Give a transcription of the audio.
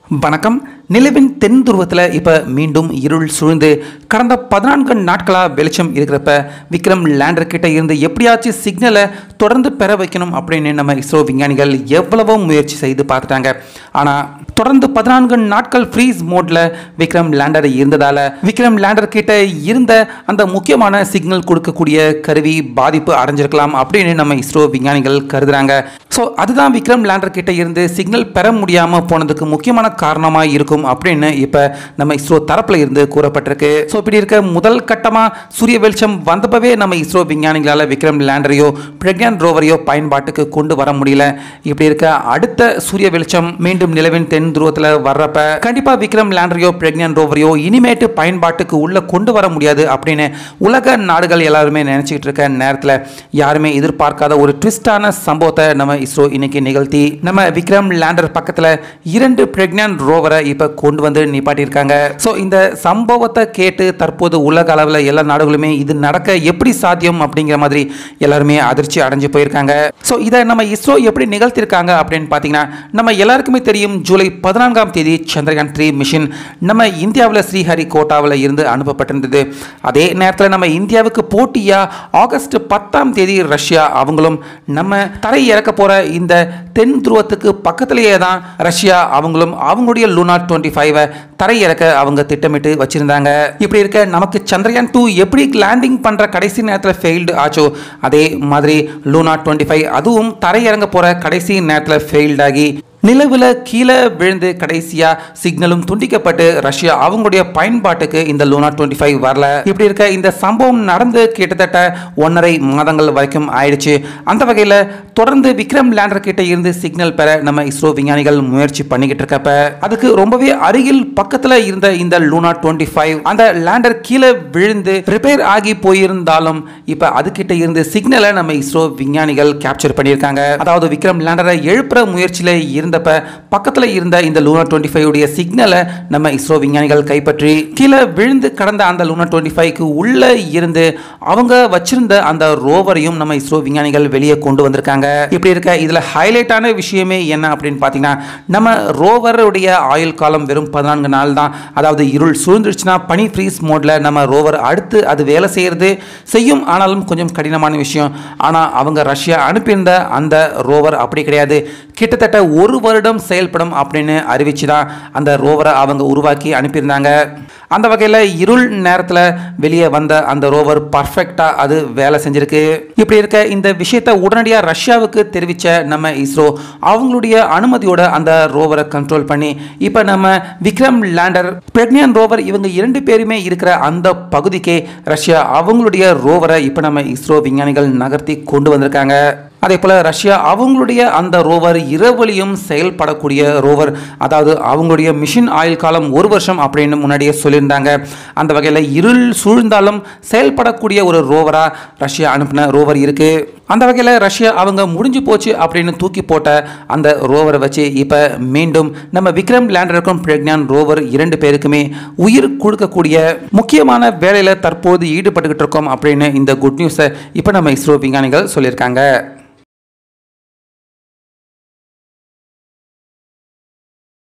வணக்கம் நிலவின் தென் துருவத்தில் இப்போ மீண்டும் இருள் சூழ்ந்து கடந்த பதினான்கு நாட்களாக வெளிச்சம் இருக்கிறப்ப விக்ரம் லேண்டர் கிட்ட இருந்து எப்படியாச்சும் சிக்னலை தொடர்ந்து பெற வைக்கணும் அப்படின்னு நம்ம இஸ்ரோ விஞ்ஞானிகள் எவ்வளவோ முயற்சி செய்து பார்த்துட்டாங்க ஆனால் தொடர்ந்து பதினான்கு நாட்கள் ஃப்ரீஸ் மோட்ல விக்ரம் லேண்டர் இருந்ததால விக்ரம் லேண்டர் கிட்ட இருந்த அந்த முக்கியமான சிக்னல் கொடுக்கக்கூடிய கருவி பாதிப்பு அடைஞ்சிருக்கலாம் அப்படின்னு நம்ம இஸ்ரோ விஞ்ஞானிகள் கருதுறாங்க ஸோ அதுதான் விக்ரம் லேண்டர் கிட்ட இருந்து சிக்னல் பெற முடியாமல் போனதுக்கு முக்கியமான காரணமாக இருக்கும் அப்படின்னு இப்போ நம்ம இஸ்ரோ தரப்பில் இருந்து கூறப்பட்டிருக்கு ஸோ இப்படி இருக்க முதல் கட்டமாக சூரிய வெளிச்சம் வந்தப்பவே நம்ம இஸ்ரோ விஞ்ஞானிகளால் விக்ரம் லேண்டரையோ பிரக்யான் ரோவரையோ பயன்பாட்டுக்கு கொண்டு வர முடியல இப்படி இருக்க அடுத்த சூரிய வெளிச்சம் மீண்டும் நிலவின் தென் துருவத்தில் வர்றப்ப கண்டிப்பாக விக்ரம் லேண்டரையோ பிரக்யான் ரோவரையோ இனிமேட்டு பயன்பாட்டுக்கு உள்ள கொண்டு வர முடியாது அப்படின்னு உலக நாடுகள் எல்லாருமே நினைச்சிட்டு இருக்க நேரத்தில் யாருமே எதிர்பார்க்காத ஒரு ட்விஸ்டான சம்பவத்தை நம்ம இஸ்ரோ இன்னைக்கு நிகழ்த்தி நம்ம விக்ரம் லேண்டர் பக்கத்தில் இரண்டு பிரெக்னான் ரோவரை இப்போ கொண்டு வந்து நிப்பாட்டியிருக்காங்க ஸோ இந்த சம்பவத்தை கேட்டு தற்போது உலக அளவில் எல்லா நாடுகளுமே இது நடக்க எப்படி சாத்தியம் அப்படிங்கிற மாதிரி எல்லாருமே அதிர்ச்சி அடைஞ்சு போயிருக்காங்க ஸோ இதை நம்ம இஸ்ரோ எப்படி நிகழ்த்தியிருக்காங்க அப்படின்னு பார்த்தீங்கன்னா நம்ம எல்லாருக்குமே தெரியும் ஜூலை பதினான்காம் தேதி சந்திரயான் த்ரீ மிஷின் நம்ம இந்தியாவில் ஸ்ரீஹரிகோட்டாவில் இருந்து அனுப்பப்பட்டிருந்தது அதே நேரத்தில் நம்ம இந்தியாவுக்கு போட்டியாக ஆகஸ்ட் பத்தாம் தேதி ரஷ்யா அவங்களும் நம்ம தரை இறக்க போகிற இந்த தென் துருவத்துக்கு பக்கத்திலேயே தான் ரஷ்யா அவங்களும் அவங்களுடைய லூனா டுவெண்ட்டி ஃபைவை தரை இறக்க அவங்க திட்டமிட்டு வச்சிருந்தாங்க இப்படி இருக்க நமக்கு சந்திரயான் டூ எப்படி லேண்டிங் பண்ணுற கடைசி நேரத்தில் ஃபெயில்டு ஆச்சோ அதே மாதிரி லூனா டுவெண்ட்டி ஃபைவ் அதுவும் தரை இறங்க போகிற கடைசி நேரத்தில் ஃபெயில்ட் ஆகி நிலவில் கீழே விழுந்து கடைசியாக சிக்னலும் துண்டிக்கப்பட்டு ரஷ்யா அவங்களுடைய பயன்பாட்டுக்கு இந்த லூனா டுவெண்ட்டி ஃபைவ் வரல இப்படி இருக்க இந்த சம்பவம் நடந்து கிட்டத்தட்ட ஒன்றரை மாதங்கள் வரைக்கும் ஆயிடுச்சு அந்த வகையில் தொடர்ந்து விக்ரம் லேண்டர் கிட்ட இருந்து சிக்னல் பெற நம்ம இஸ்ரோ விஞ்ஞானிகள் முயற்சி பண்ணிக்கிட்டு இருக்கப்ப அதுக்கு ரொம்பவே அருகில் பக்கத்தில் இருந்த இந்த லூனா டுவெண்ட்டி ஃபைவ் அந்த லேண்டர் கீழே விழுந்து ரிப்பேர் ஆகி போயிருந்தாலும் இப்போ அதுகிட்ட இருந்து சிக்னலை நம்ம இஸ்ரோ விஞ்ஞானிகள் கேப்சர் பண்ணியிருக்காங்க அதாவது விக்ரம் லேண்டரை எழுப்புற முயற்சியில் இருந்தப்ப பக்கத்தில் இருந்த இந்த லூனா டுவெண்ட்டி ஃபைவ் உடைய சிக்னலை நம்ம இஸ்ரோ விஞ்ஞானிகள் கைப்பற்றி கீழே விழுந்து கடந்த அந்த லூனா டுவெண்ட்டி ஃபைவ்க்கு உள்ளே இருந்து அவங்க வச்சிருந்த அந்த ரோவரையும் நம்ம இஸ்ரோ விஞ்ஞானிகள் வெளியே கொண்டு வந்திருக்காங்க இப்படி இருக்க இதில் ஹைலைட்டான விஷயமே என்ன அப்படின்னு பார்த்தீங்கன்னா நம்ம ரோவருடைய ஆயுள் காலம் வெறும் பதினான்கு நாள் தான் அதாவது இருள் சூழ்ந்துருச்சுன்னா பனி ஃப்ரீஸ் மோட்ல நம்ம ரோவர் அடுத்து அது வேலை செய்யறது செய்யும் ஆனாலும் கொஞ்சம் கடினமான விஷயம் ஆனால் அவங்க ரஷ்யா அனுப்பியிருந்த அந்த ரோவர் அப்படி கிடையாது கிட்டத்தட்ட ஒரு வருடம் செயல்படும் அப்படின்னு அறிவிச்சு தான் அந்த ரோவரை அவங்க உருவாக்கி அனுப்பியிருந்தாங்க அந்த வகையில் இருள் நேரத்தில் வெளியே வந்த அந்த ரோவர் பர்ஃபெக்டாக அது வேலை செஞ்சிருக்கு இப்படி இருக்க இந்த விஷயத்தை உடனடியாக ரஷ்யாவுக்கு தெரிவித்த நம்ம இஸ்ரோ அவங்களுடைய அனுமதியோட அந்த ரோவரை கண்ட்ரோல் பண்ணி இப்போ நம்ம விக்ரம் லேண்டர் பிரெக்னியன் ரோவர் இவங்க இரண்டு பேருமே இருக்கிற அந்த பகுதிக்கே ரஷ்யா அவங்களுடைய ரோவரை இப்போ நம்ம இஸ்ரோ விஞ்ஞானிகள் நகர்த்தி கொண்டு வந்திருக்காங்க அதே போல் ரஷ்யா அவங்களுடைய அந்த ரோவர் இரவலியும் செயல்படக்கூடிய ரோவர் அதாவது அவங்களுடைய மிஷின் ஆயுள் காலம் ஒரு வருஷம் அப்படின்னு முன்னாடியே சொல்லியிருந்தாங்க அந்த வகையில் இருள் சூழ்ந்தாலும் செயல்படக்கூடிய ஒரு ரோவராக ரஷ்யா அனுப்பின ரோவர் இருக்குது அந்த வகையில் ரஷ்யா அவங்க முடிஞ்சு போச்சு அப்படின்னு தூக்கி போட்ட அந்த ரோவரை வச்சு இப்போ மீண்டும் நம்ம விக்ரம் லேண்டருக்கும் பிரக்ஞான் ரோவர் இரண்டு பேருக்குமே உயிர் கொடுக்கக்கூடிய முக்கியமான வேலையில் தற்போது ஈடுபட்டுக்கிட்டு இருக்கோம் அப்படின்னு இந்த குட் நியூஸை இப்போ நம்ம இஸ்ரோ விஞ்ஞானிகள் சொல்லியிருக்காங்க